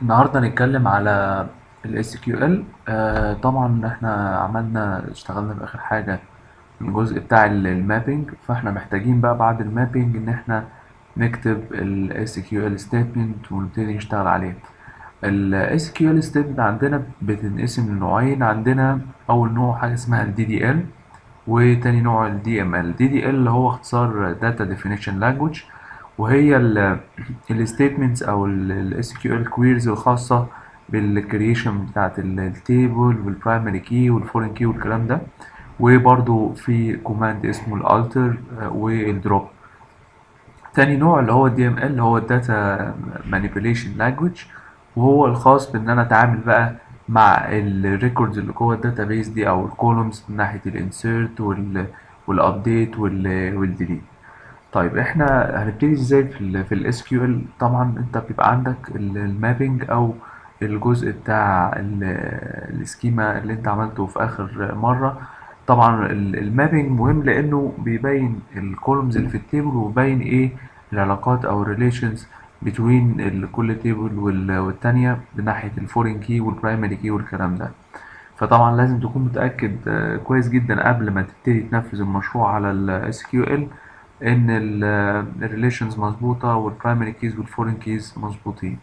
النهاردة هنتكلم على ال SQL آه طبعا احنا عملنا اشتغلنا في آخر حاجة الجزء بتاع ال- المابينج فاحنا محتاجين بقى بعد المابينج إن احنا نكتب ال SQL statement ونبتدي نشتغل عليه ال SQL statement عندنا بتنقسم لنوعين عندنا أول نوع حاجة اسمها ال DDL وتاني نوع ال DML DDL اللي هو اختصار Data Definition Language وهي ال ال statements أو ال ال SQL queries الخاصة بالكرييشن بتاعت التيبل والبرايمري كي والفورين كي والكلام ده وبرضو في كوماند اسمه الالتر والدروب تاني نوع اللي هو الدي ام ال اللي هو الداتا مانيبيوليشن لانجويج وهو الخاص بان انا اتعامل بقى مع الريكوردز اللي جوه الداتا بيس دي او الكولومز من ناحيه الانسيرت والابديت والديليت طيب احنا هنبتدي ازاي في ال في الاس كيو ال طبعا انت بيبقى عندك المابينج او الجزء بتاع السكيما اللي انت عملته في اخر مره طبعا المابينج مهم لانه بيبين الكولومز اللي في التيبل وبيبين ايه العلاقات او الريليشنز بين كل تيبل والتانية من ناحية الفورين كي والبرايمري كي والكلام ده فطبعا لازم تكون متأكد كويس جدا قبل ما تبتدي تنفذ المشروع على ال SQL ان الريليشنز مظبوطة والبرايمري كيز والفورين كيز مظبوطين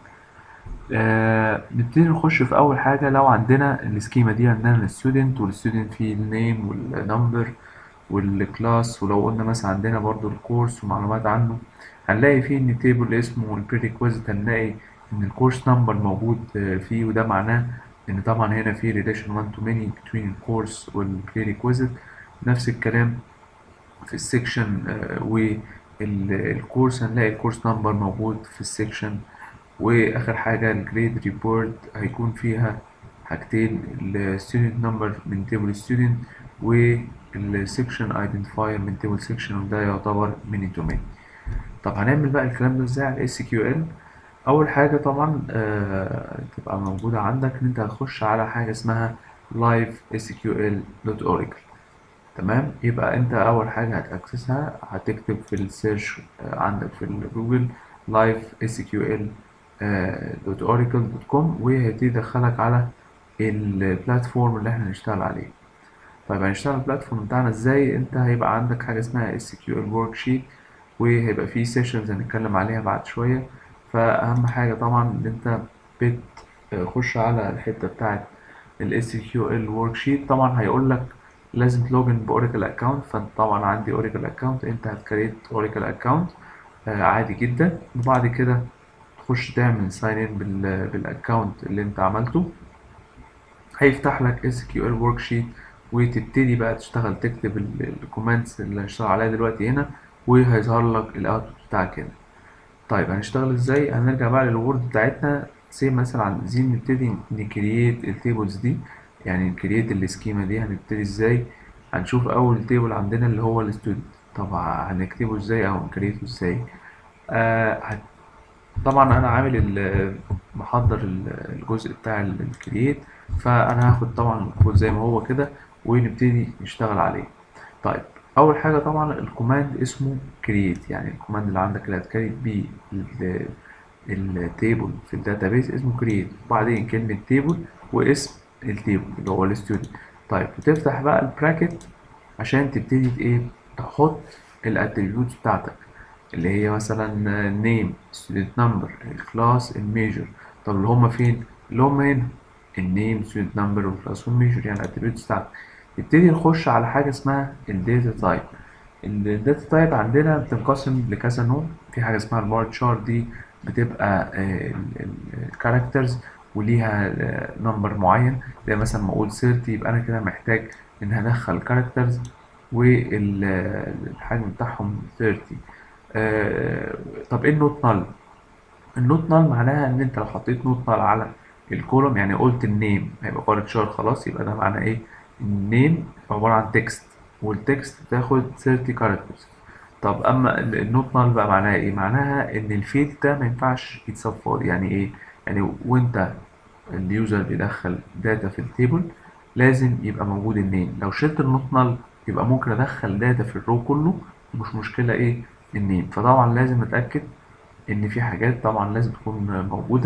آه نبتدي نخش في اول حاجه لو عندنا السكيما دي عندنا الستودنت والستودنت فيه النيم والنمبر والكلاس ولو قلنا مثلا عندنا برضو الكورس ومعلومات عنه هنلاقي فيه ان تيبل اسمه البريكويزيت هنلاقي ان الكورس نمبر موجود فيه وده معناه ان طبعا هنا في ريليشن 1 تو ماني between الكورس والبريكويزيت نفس الكلام في السكشن والكورس هنلاقي الكورس نمبر موجود في السكشن واخر حاجه الجريد ريبورت هيكون فيها حاجتين الستودنت نمبر من تيبل ستودنت والسكشن ايدنتيفاير من تيبل سكشن وده يعتبر من دومين طب هنعمل بقى الكلام ده ازاي على اس كيو ال اول حاجه طبعا آه تبقى موجوده عندك ان انت هتخش على حاجه اسمها live.sql.oracle تمام يبقى انت اول حاجه هتاكسسها هتكتب في السيرش آه عندك في الجوجل live sql دوت اوراكل دوت كوم وهيبتدي يدخلك على البلاتفورم اللي احنا هنشتغل عليه طيب هنشتغل البلاتفورم بتاعنا ازاي انت هيبقى عندك حاجه اسمها اس كيو ال ورك شيت وهيبقى فيه سيشنز هنتكلم عليها بعد شويه فاهم حاجه طبعا ان انت بتخش على الحته بتاعت الاس كيو ال ورك شيت طبعا هيقول لك لازم تلوجن باوراكل اكونت فانت طبعا عندي اوراكل اكونت انت هتكريت اوراكل اكونت عادي جدا وبعد كده تخش تعمل ساين ان بالاكونت اللي انت عملته هيفتح لك اس كيو ال ورك شيت وتبتدي بقى تشتغل تكتب الكومنتس اللي هنشتغل عليها دلوقتي هنا وهيظهر لك الاوتبوت بتاعك هنا طيب هنشتغل ازاي هنرجع بقى للوورد بتاعتنا سي مثلا عايزين نبتدي نكرييت التيبلز دي يعني نكرييت السكيما دي هنبتدي ازاي هنشوف اول تيبل عندنا اللي هو الستودنت طبعا هنكتبه ازاي او نكريته ازاي آه طبعا انا عامل محضر الجزء بتاع الكرييت فانا هاخد طبعا الكود زي ما هو كده ونبتدي نشتغل عليه طيب اول حاجه طبعا الكوماند اسمه كرييت يعني الكوماند اللي عندك اللي هتكريت بيه التيبل في الداتابيس اسمه كرييت وبعدين كلمه تيبل واسم التيبل اللي هو الستودنت طيب وتفتح بقى البراكت عشان تبتدي ايه تحط الاتريبيوتس بتاعتك اللي هي مثلا نيم student number الكلاس الميجر طب اللي هما فين اللي هما هنا النيم student number والكلاس والميجر يعني الاتريبيوتس بتاعتك نبتدي نخش على حاجه اسمها الداتا تايب الداتا تايب عندنا بتنقسم لكذا نوع في حاجه اسمها البار تشارت دي بتبقى الكاركترز وليها نمبر معين زي مثلا ما اقول 30 يبقى انا كده محتاج ان هدخل كاركترز والحجم بتاعهم 30 آه طب ايه النوت نال النوت نال معناها ان انت لو حطيت نوت نال على الكولوم يعني قلت النيم هيبقى بار تشار خلاص يبقى ده معناه ايه النيم عباره عن تكست والتكست بتاخد 30 كاركترز طب اما النوت نال بقى معناها ايه معناها ان الفيلد ده ما ينفعش يتساب فاضي يعني ايه يعني وانت اليوزر بيدخل داتا في التيبل لازم يبقى موجود النيم لو شلت النوت نال يبقى ممكن ادخل داتا في الرو كله مش مشكله ايه النيم فطبعا لازم اتاكد ان في حاجات طبعا لازم تكون موجوده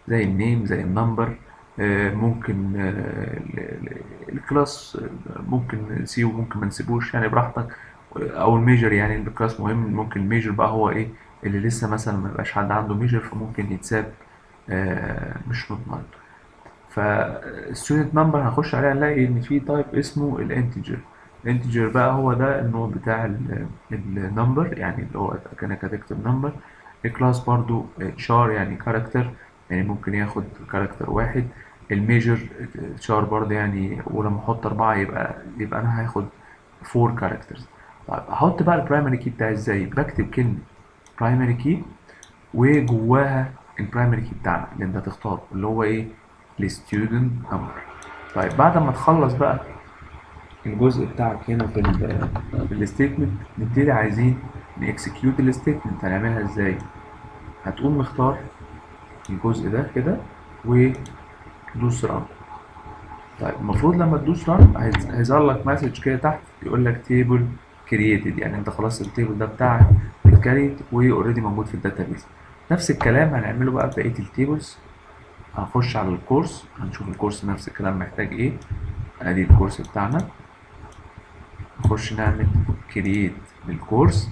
زي النيم زي النمبر ممكن آه، ال- ال- الكلاس آه، ممكن نسيبه ممكن ما نسيبوش يعني براحتك او الميجر يعني الكلاس مهم ممكن الميجر بقى هو ايه اللي لسه مثلا ما يبقاش حد عنده ميجر فممكن يتساب آه، مش مضمون فالستودنت نمبر هنخش عليها نلاقي ان في تايب اسمه الانتجر الانتجر بقى هو ده النوع بتاع النمبر يعني اللي هو كانك هتكتب نمبر الكلاس برضو شار يعني كاركتر يعني ممكن ياخد كاركتر واحد الميجر شار برضو يعني ولما احط اربعة يبقى يبقى انا هاخد فور كاركترز طيب احط بقى البرايمري كي بتاعي ازاي بكتب كلمة برايمري كي وجواها البرايمري كي بتاعنا اللي انت هتختاره اللي هو ايه الستودنت نمبر طيب بعد ما تخلص بقى الجزء بتاعك هنا في ال في الستيتمنت نبتدي عايزين نكسكيوت الستيتمنت هنعملها ازاي هتقوم مختار الجزء ده كده ودوس ران طيب المفروض لما تدوس ران هيظهر لك مسج كده تحت يقول لك تيبل كرييتد يعني انت خلاص التيبل ده بتاعك اتكريت واوريدي موجود في الداتابيز نفس الكلام هنعمله بقى في بقيه التيبلز هنخش على الكورس هنشوف الكورس نفس الكلام محتاج ايه ادي الكورس بتاعنا نخش نعمل كرييت للكورس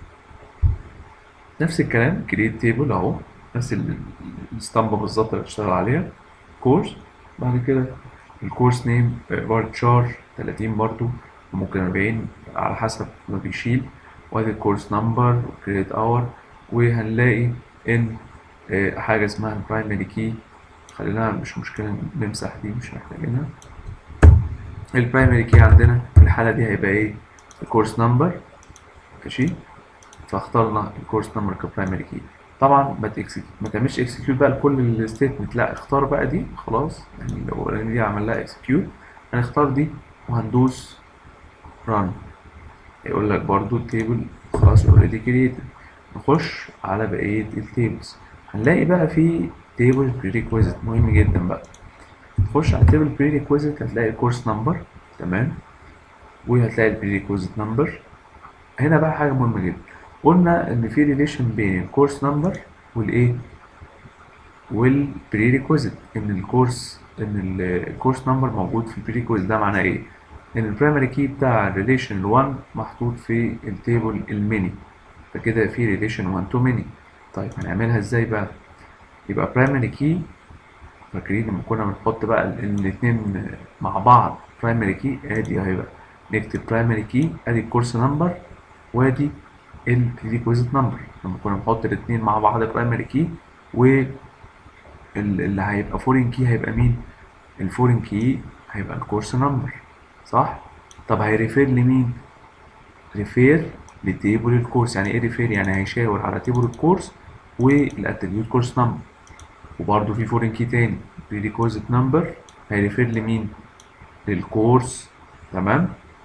نفس الكلام كرييت تيبل اهو نفس ال- الاسطمبة بالظبط اللي بتشتغل عليها كورس بعد كده الكورس نيم بارت شار 30 برضو ممكن 40 على حسب ما بيشيل وادي الكورس نمبر وكريت اور وهنلاقي ان آه، حاجة اسمها البرايمري كي خلينا مش مشكلة نمسح دي مش محتاجينها البرايمري كي عندنا في الحالة دي هيبقى ايه الكورس نمبر ماشي فاخترنا الكورس نمبر كبرايمري كي طبعا ما تكسك... ما تعملش اكسكيوت بقى لكل الستيتمنت لا اختار بقى دي خلاص يعني لو دي عمل لها اكسكيوت هنختار دي وهندوس ران يقول لك برضو التيبل خلاص اوريدي كريتد نخش على بقية التيبلز هنلاقي بقى في تيبل بريكويزيت مهم جدا بقى تخش على التيبل بريكويزيت هتلاقي الكورس نمبر تمام وهتلاقي البريكويزيت نمبر هنا بقى حاجة مهمة جدا قلنا إن في ريليشن بين الكورس نمبر والإيه والبريكويزيت إن الكورس إن الكورس نمبر موجود في البريكويزيت ده معناه إيه؟ إن البرايمري كي بتاع الريليشن 1 محطوط في التيبل الميني فكده في ريليشن 1 تو ميني طيب هنعملها إزاي بقى؟ يبقى برايمري كي فاكرين لما كنا بنحط بقى الاتنين مع بعض برايمري كي ادي اهي بقى نكتب برايمري كي ادي الكورس نمبر وادي البريكويزيت نمبر لما كنا بنحط الاتنين مع بعض برايمري كي و ال- اللي هيبقى فورين كي هيبقى مين الفورين كي هيبقى الكورس نمبر صح طب هيريفير لمين ريفير لتيبل الكورس يعني ايه ريفير يعني هيشاور على تيبل الكورس والاتريبيوت كورس نمبر وبرده في فورين كي تاني prerequisite نمبر هيريفير لمين للكورس تمام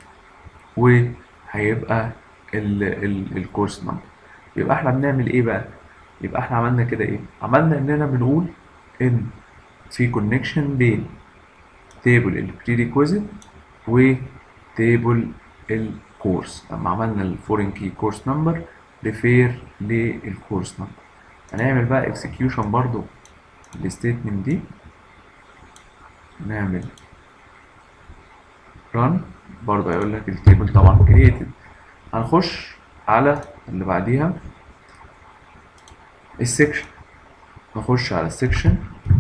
وهيبقى ال ال الكورس نمبر يبقى احنا بنعمل ايه بقى يبقى احنا عملنا كده ايه عملنا اننا بنقول ان في كونكشن بين تيبل البريريكويزيت وتيبل الكورس لما عملنا الفورين كي كورس نمبر ريفير للكورس نمبر هنعمل بقى اكسكيوشن برضو الستيتمنت دي نعمل run برضه هيقول لك التيبل طبعا created هنخش على اللي بعديها السكشن نخش على السكشن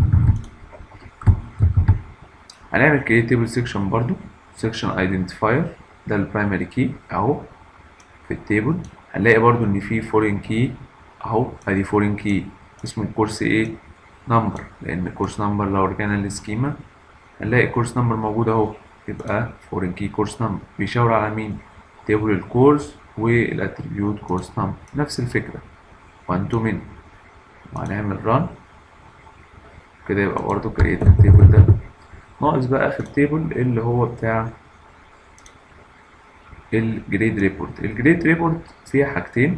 هنعمل create table section برضو section identifier ده البرايمري كي اهو في التيبل هنلاقي برضو ان في foreign key اهو ادي foreign key اسمه الكورس ايه نمبر لان الكورس نمبر لو رجعنا للسكيما هنلاقي الكورس نمبر موجود اهو يبقى فورين كي كورس نمبر بيشاور على مين تيبل الكورس والاتريبيوت كورس نمبر نفس الفكره 1 تو من وهنعمل ران كده يبقى برضه كريت التيبل ده ناقص بقى اخر تيبل اللي هو بتاع الجريد ريبورت الجريد ريبورت فيها حاجتين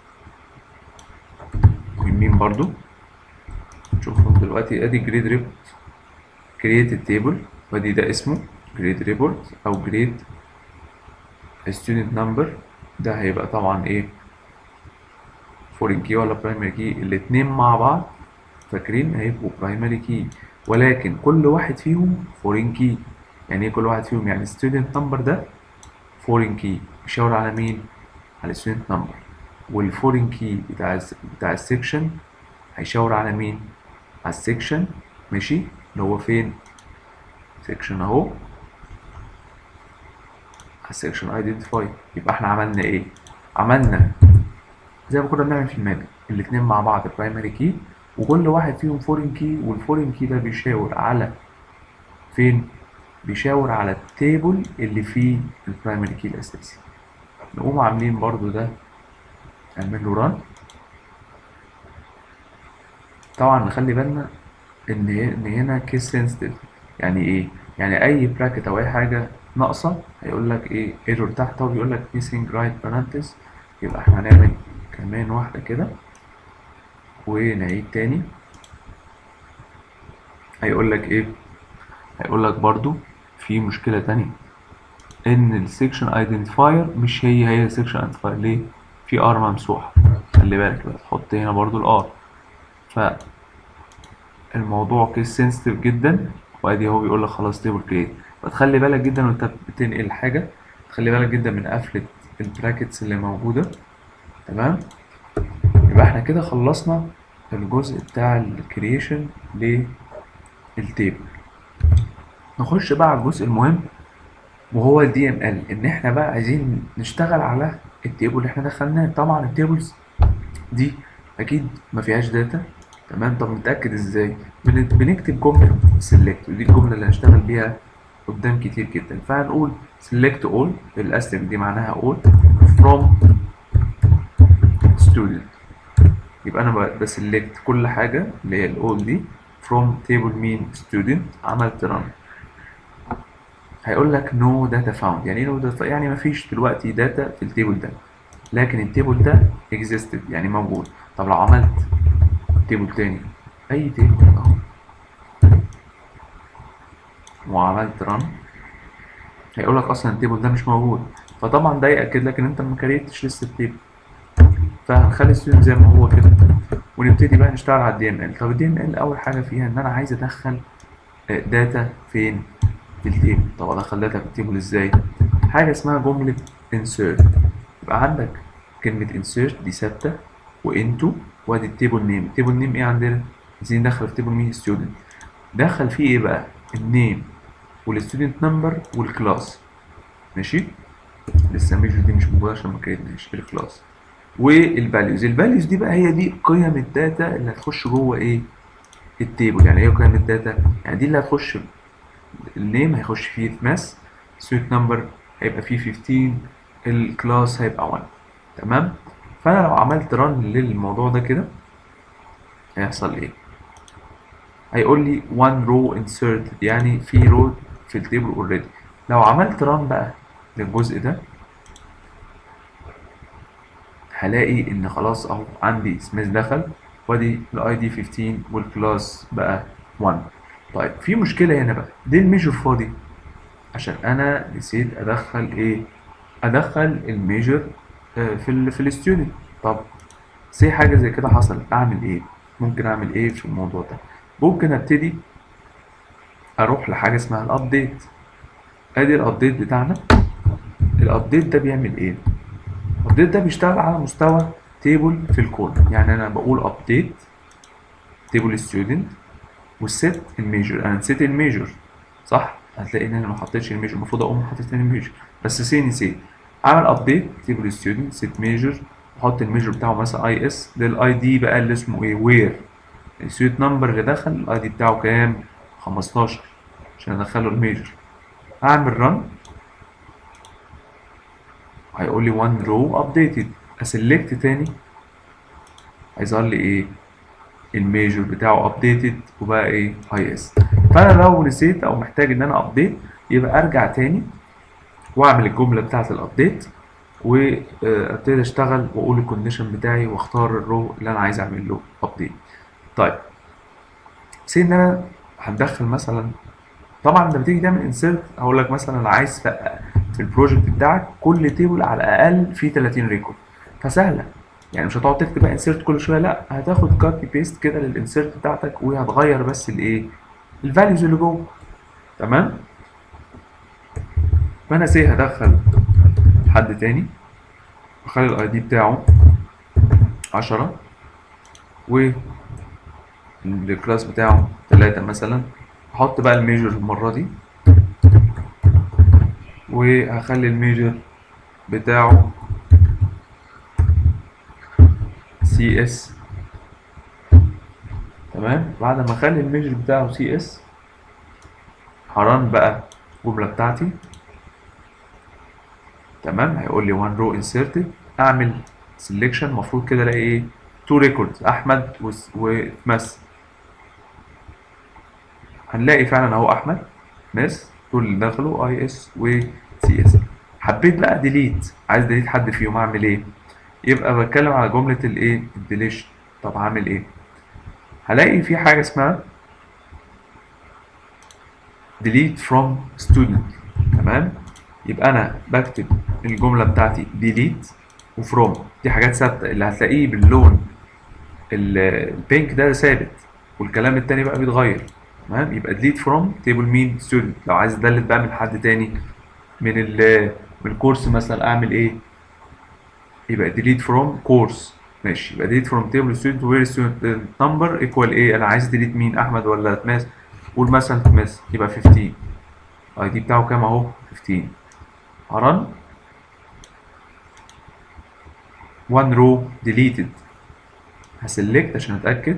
مهمين برضو نشوفهم دلوقتي ادي جريد ريبورت كرييت التيبل وادي ده اسمه جريد ريبورت او جريد ستودنت نمبر ده هيبقى طبعا ايه فورين كي ولا برايمري كي الاتنين مع بعض فاكرين هيبقوا برايمري كي ولكن كل واحد فيهم فورين كي يعني ايه كل واحد فيهم يعني ستودنت نمبر ده فورين كي بيشاور على مين على ستودنت نمبر والفورين كي بتاع الس- بتاع السكشن هيشاور على مين على السكشن ماشي اللي هو فين سكشن اهو على السكشن ايدنتيفاي يبقى احنا عملنا ايه عملنا زي ما كنا بنعمل في المابي الاتنين مع بعض برايمري كي وكل واحد فيهم فورين كي والفورين كي ده بيشاور على فين بيشاور على التيبل اللي فيه البرايمري كي الاساسي نقوم عاملين برضو ده نعمل له ران طبعا نخلي بالنا ان ان هنا كيس سنسيتيف يعني ايه يعني اي براكت او اي حاجه ناقصه هيقول لك ايه ايرور تحت وبيقول لك missing right parenthesis يبقى احنا هنعمل كمان واحده كده ونعيد تاني هيقول لك ايه هيقول لك برضو في مشكله تانية ان السكشن ايدنتيفاير مش هي هي السكشن ايدنتيفاير ليه في ار ممسوحه خلي بالك بقى تحط هنا برضو الار ف الموضوع كيس سنسيتيف جدا وادي هو بيقول لك خلاص تيبل كريت فتخلي بالك جدا وانت بتنقل حاجه تخلي بالك جدا من قفله البراكتس اللي موجوده تمام يبقى احنا كده خلصنا الجزء بتاع الكرييشن للتيبل نخش بقى على الجزء المهم وهو الدي ام ال ان احنا بقى عايزين نشتغل على التيبل اللي احنا دخلناه طبعا التيبلز دي اكيد ما فيهاش داتا تمام طب نتاكد ازاي بن- بنكتب جمله سيلكت ودي الجمله اللي هنشتغل بيها قدام كتير جدا فهنقول select all الاستك دي معناها all from student يبقى انا ب- بسلكت كل حاجه اللي هي الاول دي from table مين student عملت run هيقول لك no data found يعني ايه no data يعني مفيش دلوقتي داتا في التيبل ده لكن التيبل ده existed يعني موجود طب لو عملت تيبل تاني اي تيبل اهو وعملت run هيقول لك اصلا التيبل ده مش موجود فطبعا ده ياكد لك ان انت ما كريتش لسه التيبل فهنخلي الستودنت زي ما هو كده ونبتدي بقى نشتغل على الدي ام ال طب الدي ام ال اول حاجه فيها ان انا عايز ادخل داتا فين في التيبل طب ادخل داتا في التيبل ازاي حاجه اسمها جمله insert يبقى عندك كلمه insert دي ثابته وانتو وادي التيبل نيم التيبل نيم ايه عندنا عايزين ندخل في تيبل مين ستودنت دخل فيه ايه بقى النيم والستودنت نمبر والكلاس ماشي لسه مش دي مش موجوده عشان ما كريتناش الكلاس والفاليوز الفاليوز دي بقى هي دي قيم الداتا اللي هتخش جوه ايه التيبل يعني ايه قيم الداتا يعني دي اللي هتخش النيم هيخش فيه ماس سويت نمبر هيبقى فيه 15 الكلاس هيبقى 1 تمام فانا لو عملت ران للموضوع ده كده هيحصل ايه هيقول لي one row inserted يعني في رو في التيبل اوريدي لو عملت ران بقى للجزء ده هلاقي ان خلاص اهو عندي سميث دخل وادي الاي دي 15 والكلاس بقى 1 طيب في مشكله هنا بقى دي الميجر فاضي عشان انا نسيت ادخل ايه ادخل الميجر في ال في الستودنت طب سي حاجه زي كده حصلت اعمل ايه ممكن اعمل ايه في الموضوع ده ممكن ابتدي اروح لحاجه اسمها الابديت ادي الابديت بتاعنا الابديت ده بيعمل ايه الابديت ده بيشتغل على مستوى تيبل في الكود يعني انا بقول ابديت تيبل ستودنت والست الميجر انا نسيت الميجر صح هتلاقي ان انا ما حطيتش الميجر المفروض اقوم حاطط تاني الميجر بس سي نسيت اعمل ابديت تيبل ستودنت ست ميجر احط الميجر بتاعه مثلا اي اس ده الاي دي بقى اللي اسمه ايه وير السويت نمبر اللي دخل الاي دي بتاعه كام 15 عشان ادخله الميجر اعمل رن هيقول لي one row updated اسلكت تاني هيظهر لي ايه الميجر بتاعه updated وبقى ايه اي اس فانا لو نسيت او محتاج ان انا ابديت يبقى ارجع تاني واعمل الجمله بتاعه الابديت وابتدي اشتغل واقول الكونديشن بتاعي واختار الرو اللي انا عايز اعمل له ابديت طيب سي ان انا هتدخل مثلا طبعا لما تيجي تعمل انسيرت هقول لك مثلا انا عايز في, في البروجكت بتاعك كل تيبل على الاقل فيه 30 ريكورد فسهله يعني مش هتقعد تكتب بقى انسيرت كل شويه لا هتاخد كوبي بيست كده للانسيرت بتاعتك وهتغير بس الايه الفاليوز اللي جوه تمام فانا سي هدخل حد تاني اخلي الاي دي بتاعه عشرة و الكلاس بتاعه تلاتة مثلا احط بقى الميجر المرة دي وهخلي الميجر بتاعه سي اس تمام بعد ما اخلي الميجر بتاعه سي اس هران بقى الجملة بتاعتي تمام هيقول لي one row inserted اعمل selection المفروض كده الاقي ايه two records احمد ومس هنلاقي فعلا اهو احمد مس دول اللي دخلوا اي اس وسي اس حبيت بقى ديليت عايز ديليت حد فيهم اعمل ايه يبقى بتكلم على جمله الايه الديليشن طب هعمل ايه هلاقي في حاجه اسمها delete from student تمام يبقى انا بكتب الجمله بتاعتي delete وفروم دي حاجات ثابته اللي هتلاقيه باللون البينك ده ثابت والكلام التاني بقى بيتغير تمام يبقى delete from تيبل مين student لو عايز ادلت بقى من حد تاني من ال من الكورس مثلا اعمل ايه يبقى delete from course ماشي يبقى delete from table student where student number equal ايه انا عايز delete مين احمد ولا تماس قول مثلا تماس يبقى 15 اي دي بتاعه كام اهو 15 هرن one row deleted هسلكت عشان اتاكد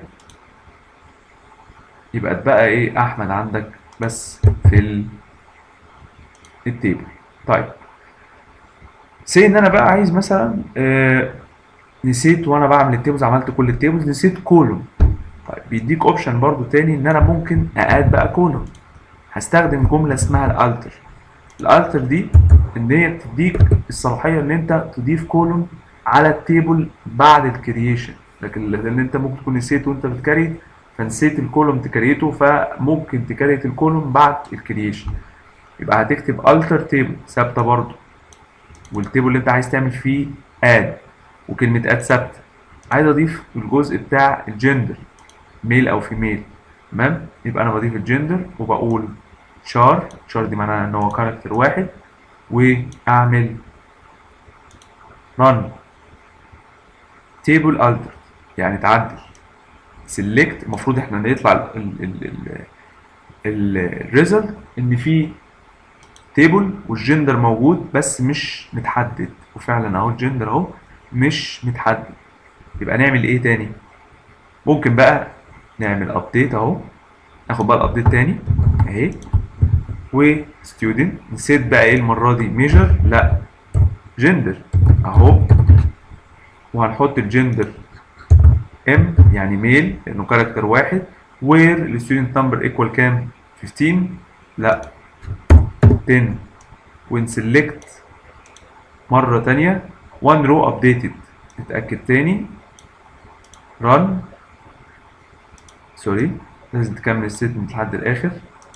يبقى اتبقى ايه احمد عندك بس في ال... التيبل طيب سي ان انا بقى عايز مثلا آه نسيت وانا بعمل التيبلز عملت كل التيبلز نسيت كولوم طيب بيديك اوبشن برضو تاني ان انا ممكن اقاد بقى كولوم هستخدم جمله اسمها الالتر الالتر دي ان هي بتديك الصلاحيه ان انت تضيف كولوم على التيبل بعد الكرييشن لكن لان انت ممكن تكون نسيت وانت بتكريت فنسيت الكولوم تكريته فممكن تكريت الكولوم بعد الكرييشن يبقى هتكتب التر تيبل ثابته برضو والتيبل اللي انت عايز تعمل فيه اد وكلمه اد ثابته عايز اضيف الجزء بتاع الجندر ميل او فيميل تمام يبقى انا بضيف الجندر وبقول شار شار دي معناها ان هو كاركتر واحد واعمل run table alter يعني تعدل select المفروض احنا نطلع الريزلت ان في تيبل والجندر موجود بس مش متحدد وفعلا اهو الجندر اهو مش متحدد يبقى نعمل ايه تاني ممكن بقى نعمل ابديت اهو ناخد بقى الابديت تاني اهي وستودنت نسيت بقى ايه المره دي ميجر لا جندر اهو وهنحط الجندر ام يعني ميل لانه كاركتر واحد وير الستودنت نمبر ايكوال كام 15 لا 10 ونسلكت مره تانية one row updated نتاكد تاني run سوري لازم تكمل الستمنت لحد الاخر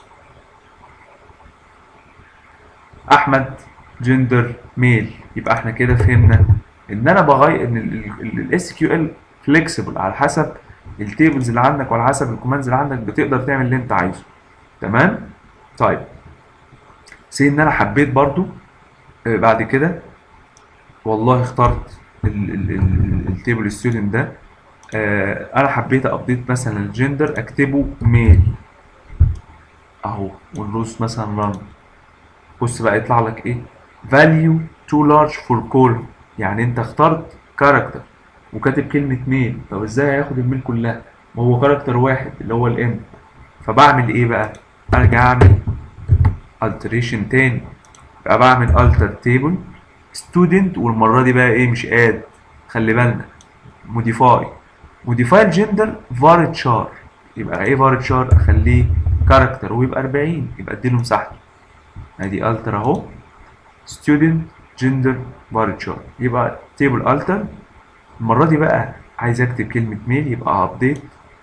احمد جندر ميل يبقى احنا كده فهمنا ان انا بغير ان الاس كيو ال فليكسيبل على حسب التيبلز اللي عندك وعلى حسب الكوماندز اللي عندك بتقدر تعمل اللي انت عايزه تمام طيب سي ان انا حبيت برضو آه بعد كده والله اخترت التيبل ستودنت ده آه انا حبيت ابديت مثلا الجندر اكتبه ميل اهو ونروس مثلا ران بص بقى يطلع لك ايه value too large for call يعني انت اخترت كاركتر وكاتب كلمة ميل طب ازاي هياخد الميل كلها ما هو كاركتر واحد اللي هو الام فبعمل ايه بقى ارجع اعمل alteration تاني بقى بعمل alter table student والمرة دي بقى ايه مش add خلي بالنا modify modify الجندر var char يبقى ايه var char اخليه كاركتر ويبقى 40 يبقى اديله مساحته ادي alter اهو student gender varchar يبقى table alter المرة دي بقى عايز اكتب كلمة ميل يبقى update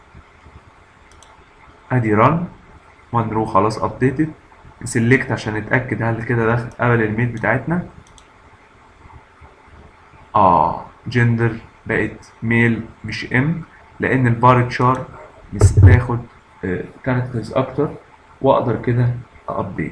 ادي run one row خلاص updated select عشان نتأكد هل كده داخل قبل الميل بتاعتنا اه gender بقت ميل مش ام لان الفارتشار بتاخد كاركترز اكتر واقدر كده ابديت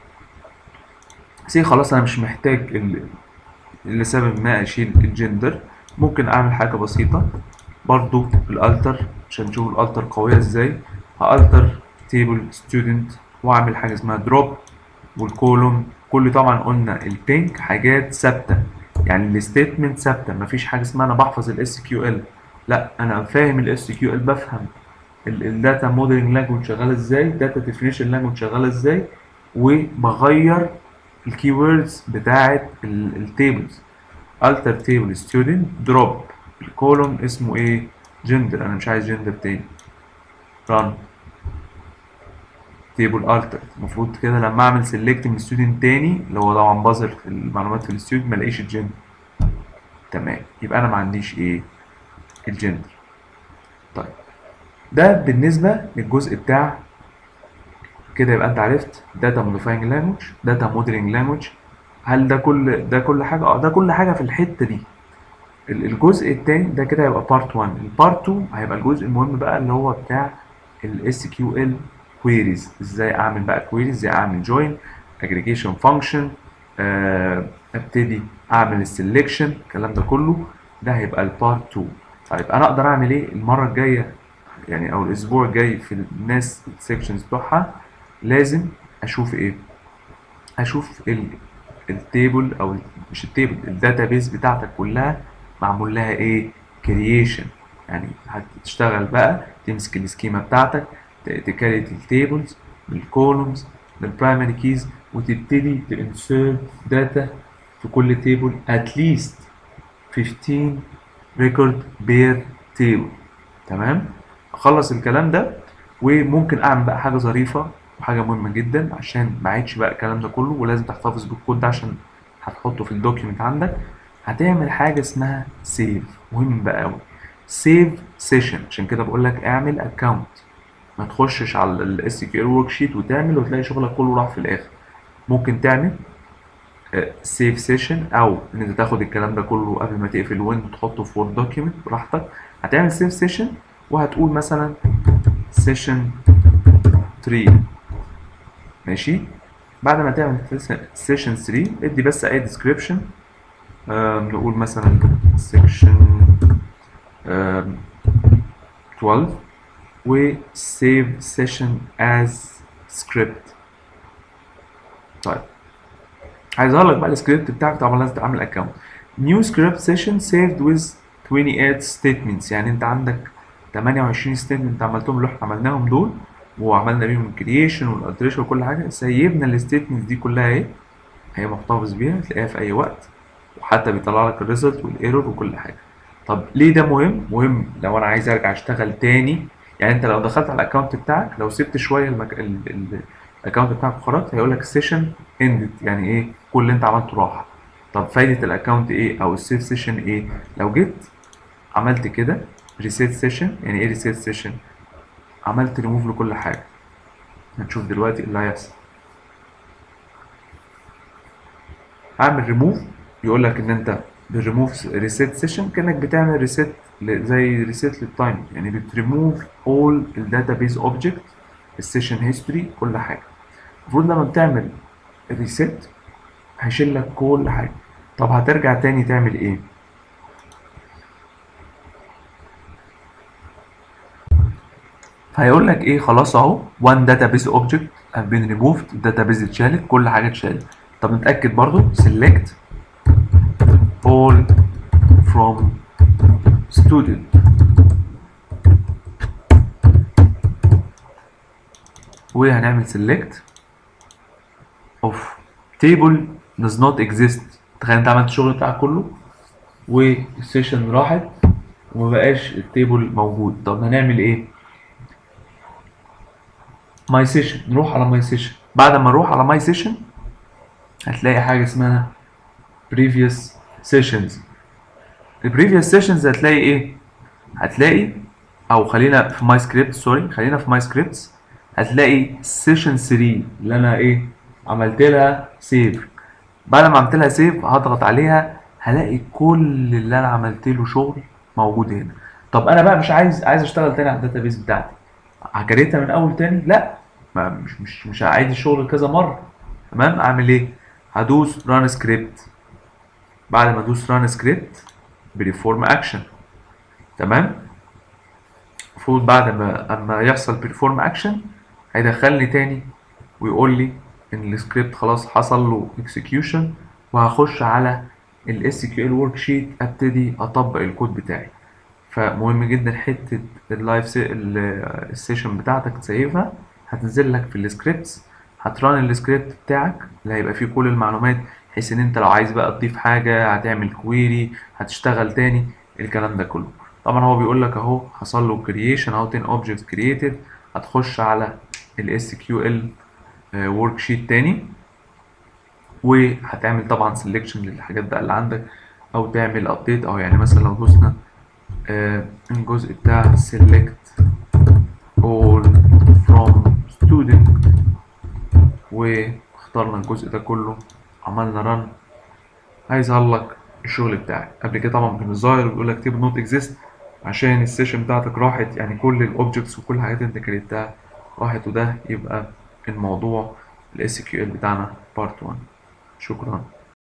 سي خلاص انا مش محتاج ال- لسبب ما اشيل الجندر ممكن اعمل حاجه بسيطه برضو الالتر عشان نشوف الالتر قويه ازاي هالتر تيبل ستودنت واعمل حاجه اسمها دروب والكولوم كل طبعا قلنا البينك حاجات ثابته يعني الستيتمنت ثابته مفيش حاجه اسمها انا بحفظ الاس كيو ال لا انا فاهم الاس كيو ال بفهم الداتا موديلنج لانجوج شغاله ازاي داتا ديفينيشن لانجوج شغاله ازاي وبغير الكي ووردز بتاعه التيبلز alter table student drop الكولوم اسمه ايه gender انا مش عايز gender تاني run table alter المفروض كده لما اعمل select من student تاني اللي هو طبعا بازر في المعلومات في الستودنت ما الاقيش الجندر تمام يبقى انا ما عنديش ايه الجندر طيب ده بالنسبه للجزء بتاع كده يبقى انت عرفت داتا موديفاينج لانجوج داتا موديلنج لانجوج هل ده كل ده كل حاجه اه ده كل حاجه في الحته دي ال- الجزء التاني ده كده هيبقى بارت 1 البارت 2 هيبقى الجزء المهم بقى اللي هو بتاع الاس كيو ال كويريز ازاي اعمل بقى كويريز ازاي اعمل جوين اجريجيشن فانكشن ابتدي اعمل السلكشن الكلام ده كله ده هيبقى البارت 2 طيب انا اقدر اعمل ايه المره الجايه يعني او الاسبوع الجاي في الناس السكشنز بتوعها لازم اشوف ايه اشوف ال التيبل او ال- مش التيبل الداتابيز بتاعتك كلها معمول لها ايه كرييشن يعني هتشتغل بقى تمسك السكيما بتاعتك ت- تكريت التيبلز بالكولومز بالبرايمري كيز وتبتدي تنسيرت داتا في كل تيبل اتليست 15 ريكورد بير تيبل تمام اخلص الكلام ده وممكن اعمل بقى حاجه ظريفه وحاجه مهمه جدا عشان ما اعيدش بقى الكلام ده كله ولازم تحتفظ بالكود ده عشان هتحطه في الدوكيمنت عندك هتعمل حاجه اسمها سيف مهم بقى قوي سيف سيشن عشان كده بقول لك اعمل اكونت ما تخشش على الاس كيو ال ورك شيت وتعمل وتلاقي شغلك كله راح في الاخر ممكن تعمل سيف سيشن او ان انت تاخد الكلام ده كله قبل ما تقفل ويند تحطه في وورد دوكيمنت براحتك هتعمل سيف سيشن وهتقول مثلا سيشن 3 ماشي بعد ما تعمل سيشن 3 ادي بس اي ديسكريبشن نقول مثلا سيكشن 12 و save session as script طيب هيظهر لك بقى السكريبت بتاعك طبعا لازم تعمل اكونت new script session saved with 28 statements يعني انت عندك 28 statement عملتهم اللي احنا عملناهم دول وعملنا بيهم الكرييشن والالتريشن وكل حاجه سيبنا الستيتمنتس دي كلها اهي هي محتفظ بيها تلاقيها في اي وقت وحتى بيطلع لك الريزلت والايرور وكل حاجه طب ليه ده مهم مهم لو انا عايز ارجع اشتغل تاني يعني انت لو دخلت على الاكونت بتاعك لو سبت شويه المك... ال... ال... الاكونت بتاعك وخرجت هيقول لك السيشن اندد يعني ايه كل اللي انت عملته راح طب فايده الاكونت ايه او السيف سيشن ايه لو جيت عملت كده ريسيت سيشن يعني ايه ريسيت سيشن عملت ريموف لكل حاجه هنشوف دلوقتي اللي هيحصل هعمل ريموف يقول لك ان انت بالريموف ريسيت سيشن كانك بتعمل ريسيت زي ريسيت للتايم يعني بتريموف اول الداتابيز اوبجكت السيشن هيستوري كل حاجه المفروض لما بتعمل ريسيت هيشيل لك كل حاجه طب هترجع تاني تعمل ايه هيقول لك ايه خلاص اهو one database object have been removed الداتابيز اتشالت كل حاجه اتشالت طب نتاكد برضو select all from student وهنعمل select of table does not exist تخيل انت عملت الشغل بتاعك كله والسيشن راحت ومبقاش التيبل موجود طب هنعمل ايه ماي سيشن نروح على ماي سيشن بعد ما نروح على ماي سيشن هتلاقي حاجه اسمها previous sessions البريفيوس سيشنز هتلاقي ايه هتلاقي او خلينا في ماي سكريبت سوري خلينا في ماي سكريبتس هتلاقي سيشن 3 اللي انا ايه عملت لها سيف بعد ما عملت لها سيف هضغط عليها هلاقي كل اللي انا عملت له شغل موجود هنا طب انا بقى مش عايز عايز اشتغل تاني على الداتابيز بتاعتي هكريتها من اول تاني لا ما مش مش مش هعيد الشغل كذا مره تمام اعمل ايه هدوس ران سكريبت بعد ما ادوس ران سكريبت بريفورم اكشن تمام المفروض بعد ما اما يحصل بريفورم اكشن هيدخلني تاني ويقول لي ان السكريبت خلاص حصل له اكسكيوشن وهخش على الاس كيو ال ورك شيت ابتدي اطبق الكود بتاعي فمهم جدا حته اللايف السيشن بتاعتك تسيفها هتنزل لك في السكريبتس هتران السكريبت بتاعك اللي هيبقى فيه كل المعلومات بحيث ان انت لو عايز بقى تضيف حاجه هتعمل كويري هتشتغل تاني الكلام ده كله طبعا هو بيقول لك اهو حصل له كرييشن اهو 10 اوبجكتس كرييتد هتخش على الاس كيو ال ورك شيت تاني وهتعمل طبعا سelection للحاجات بقى اللي عندك او تعمل ابديت او يعني مثلا لو دوسنا آه، الجزء بتاع select all from student واخترنا الجزء ده كله عملنا run هيظهر لك الشغل بتاعك قبل كده طبعا كان الظاهر بيقول لك تيب نوت اكزيست عشان السيشن بتاعتك راحت يعني كل الاوبجكتس وكل الحاجات اللي انت كريتها راحت وده يبقى الموضوع الاس كيو ال بتاعنا بارت 1 شكرا